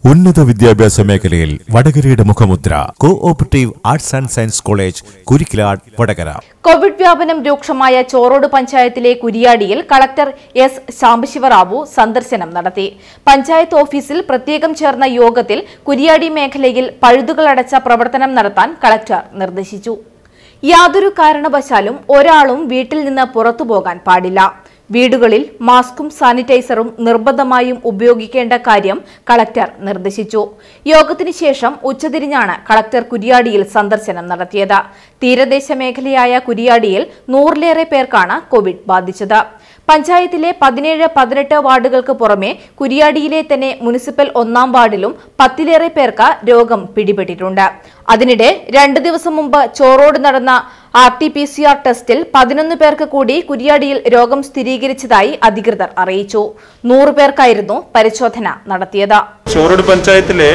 ഉന്നത വിദ്യാഭ്യാസ മേഖലയിൽ വടകരയുടെ മുഖമുദ്ര cooperative arts and science college Kurikkilad Vadakara covid വ്യാപനം രൂക്ഷമായ ചോറോട് പഞ്ചായത്തിലെ കുരിയാടിയിൽ കളക്ടർ എസ് സാംബശിവറാവു സന്ദർശനം നടത്തി പഞ്ചായത്ത് ഓഫീസിൽ പ്രത്യേകം ചേർന്ന യോഗത്തിൽ കുരിയാടി മേഖലയിൽ പഴുതുകളടച്ച പ്രവർത്തനം നടത്താൻ കളക്ടർ നിർദ്ദേശിച്ചു യാതൊരു കാരണവശാലും ഒരാളും വീട്ടിൽ നിന്ന് പുറത്തു പോകാൻ പാടില്ല വീടുകളിൽ മാസ്കും സാനിറ്റൈസറും നിർബന്ധമായും ഉപയോഗിക്കേണ്ട കാര്യം കളക്ടർ നിർദ്ദേശിച്ചു യോഗത്തിന് ശേഷം ഉച്ചതിരിഞ്ഞാണ് കളക്ടർ കുരിയാടിയിൽ സന്ദർശനം നടത്തിയത് തീരദേശ മേഖലയായ കുരിയാടിയിൽ നൂറിലേറെ പേർക്കാണ് കോവിഡ് ബാധിച്ചത് പഞ്ചായത്തിലെ പതിനേഴ് പതിനെട്ട് വാർഡുകൾക്ക് പുറമെ കുരിയാടിയിലെ തന്നെ മുനിസിപ്പൽ ഒന്നാം വാർഡിലും പത്തിലേറെ പേർക്ക് രോഗം പിടിപെട്ടിട്ടുണ്ട് അതിനിടെ രണ്ടു ദിവസം മുമ്പ് ചോറോട് നടന്ന R T P C R ടെസ്റ്റിൽ പതിനൊന്ന് പേർക്ക് കൂടി കുരിയാടിയിൽ രോഗം സ്ഥിരീകരിച്ചതായി അധികൃതർ അറിയിച്ചു നൂറ് പേർക്കായിരുന്നു പരിശോധന നടത്തിയത് ചോറോട് പഞ്ചായത്തിലെ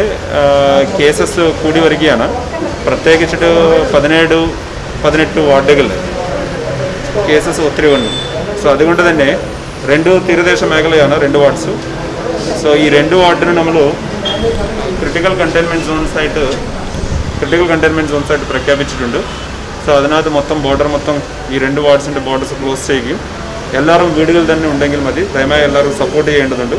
കേസസ് കൂടി വരികയാണ് പ്രത്യേകിച്ചിട്ട് പതിനേഴ് പതിനെട്ട് വാർഡുകളിൽ കേസസ് ഒത്തിരി ഉണ്ട് സോ അതുകൊണ്ട് തന്നെ രണ്ട് തീരദേശ മേഖലയാണ് രണ്ട് വാർഡ്സ് സോ ഈ രണ്ട് വാർഡിന് നമ്മൾ ക്രിട്ടിക്കൽ കണ്ടെയ്ൻമെൻറ്റ് സോൺസ് ആയിട്ട് ക്രിട്ടിക്കൽ കണ്ടെയ്ൻമെൻറ്റ് സോൺസ് ആയിട്ട് പ്രഖ്യാപിച്ചിട്ടുണ്ട് സോ അതിനകത്ത് മൊത്തം ബോർഡർ മൊത്തം ഈ രണ്ട് വാർഡ്സിൻ്റെ ബോർഡേഴ്സ് ക്ലോസ് ചെയ്യുകയും എല്ലാവരും വീടുകളിൽ തന്നെ ഉണ്ടെങ്കിൽ മതി ദയവായി എല്ലാവരും സപ്പോർട്ട് ചെയ്യേണ്ടതുണ്ട്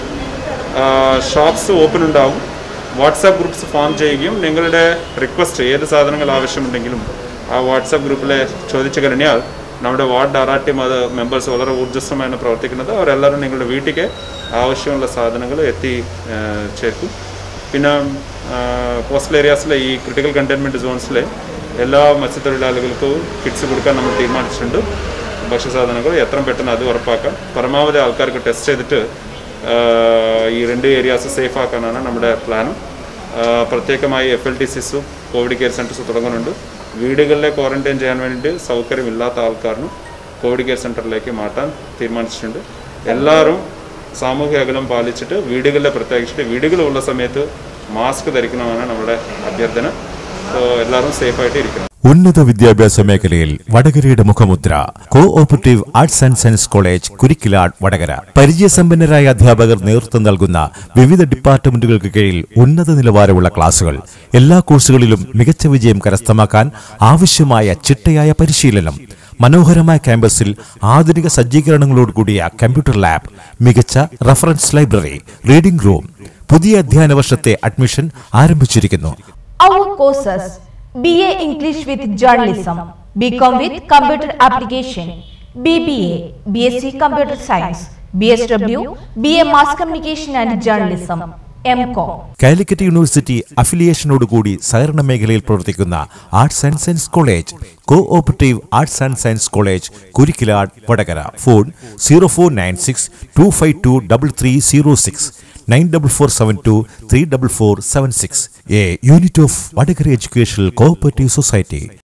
ഷോപ്സ് ഓപ്പൺ ഉണ്ടാവും വാട്സാപ്പ് ഗ്രൂപ്പ്സ് ഫോം ചെയ്യുകയും നിങ്ങളുടെ റിക്വസ്റ്റ് ഏത് സാധനങ്ങൾ ആവശ്യമുണ്ടെങ്കിലും ആ വാട്സാപ്പ് ഗ്രൂപ്പിൽ ചോദിച്ചു കഴിഞ്ഞാൽ നമ്മുടെ വാർഡ് ആർ ആർ ടി അത് മെമ്പേഴ്സ് വളരെ ഊർജ്ജസ്വമായാണ് പ്രവർത്തിക്കുന്നത് അവരെല്ലാവരും നിങ്ങളുടെ വീട്ടിലേക്ക് ആവശ്യമുള്ള സാധനങ്ങൾ എത്തി ആ, ചേർക്കും പിന്നെ കോസ്റ്റൽ ഏരിയാസിലെ ഈ ക്രിട്ടിക്കൽ കണ്ടെയ്ൻമെൻറ്റ് സോൺസിലെ എല്ലാ മത്സ്യത്തൊഴിലാളികൾക്കും കിറ്റ്സ് കൊടുക്കാൻ നമ്മൾ തീരുമാനിച്ചിട്ടുണ്ട് ഭക്ഷ്യസാധനങ്ങൾ എത്രയും പെട്ടെന്ന് അത് ഉറപ്പാക്കാം പരമാവധി ആൾക്കാർക്ക് ടെസ്റ്റ് ചെയ്തിട്ട് ആ, ഈ രണ്ട് ഏരിയാസ് സേഫ് ആക്കാനാണ് നമ്മുടെ പ്ലാനും ആ, പ്രത്യേകമായി എഫ് എൽ ടി സിസും കോവിഡ് കെയർ സെൻറ്റേഴ്സ് തുടങ്ങുന്നുണ്ട് വീടുകളിലെ ക്വാറന്റൈൻ ചെയ്യാൻ വേണ്ടി സൗകര്യമില്ലാത്ത ആൾക്കാരിനും കോവിഡ് കെയർ സെൻറ്ററിലേക്ക് മാറ്റാൻ തീരുമാനിച്ചിട്ടുണ്ട് എല്ലാവരും സാമൂഹ്യ അകലം പാലിച്ചിട്ട് വീടുകളിലെ പ്രത്യേകിച്ചിട്ട് വീടുകളുള്ള സമയത്ത് മാസ്ക് ധരിക്കണമെന്നാണ് നമ്മുടെ അഭ്യർത്ഥന സോ എല്ലാവരും സേഫായിട്ട് ഇരിക്കണം ഉന്നത വിദ്യാഭ്യാസ മേഖലയിൽ വടകരയുടെ മുഖമുദ്ര cooperative arts and science college Kurikkilad Vadakara പരിചയസമ്പന്നരായ അധ്യാപകർ നേതൃത്വം നൽകുന്ന വിവിധ ഡിപ്പാർട്ട്മെന്റുകൾക്ക് കീഴിൽ ഉന്നത നിലവാരമുള്ള ക്ലാസുകൾ എല്ലാ കോഴ്സുകളിലും മികച്ച വിജയം കരസ്ഥമാക്കാൻ ആവശ്യമായ ചിട്ടയായ പരിശീലനം മനോഹരമായ ക്യാമ്പസിൽ ആധുനിക സജ്ജീകരണങ്ങളോടുകൂടിയ കമ്പ്യൂട്ടർ ലാബ് മികച്ച റഫറൻസ് ലൈബ്രറി റീഡിംഗ് റൂം പുതിയ അധ്യയന വർഷത്തെ അഡ്മിഷൻ ആരംഭിച്ചിരിക്കുന്നു Our courses BA English with Journalism, BCom with Computer Application, BBA, BSc Computer Science, BSW, BA Mass Communication and Journalism, MCom. Calicut university അഫിലിയേഷനോടുകൂടി സഹകരണ മേഖലയിൽ പ്രവർത്തിക്കുന്ന arts and science college cooperative arts and science college Kurikkilad Vadakara phone zero four nine six two five two double three zero six nine double four seven two three double four seven six a unit of Vadakara educational cooperative society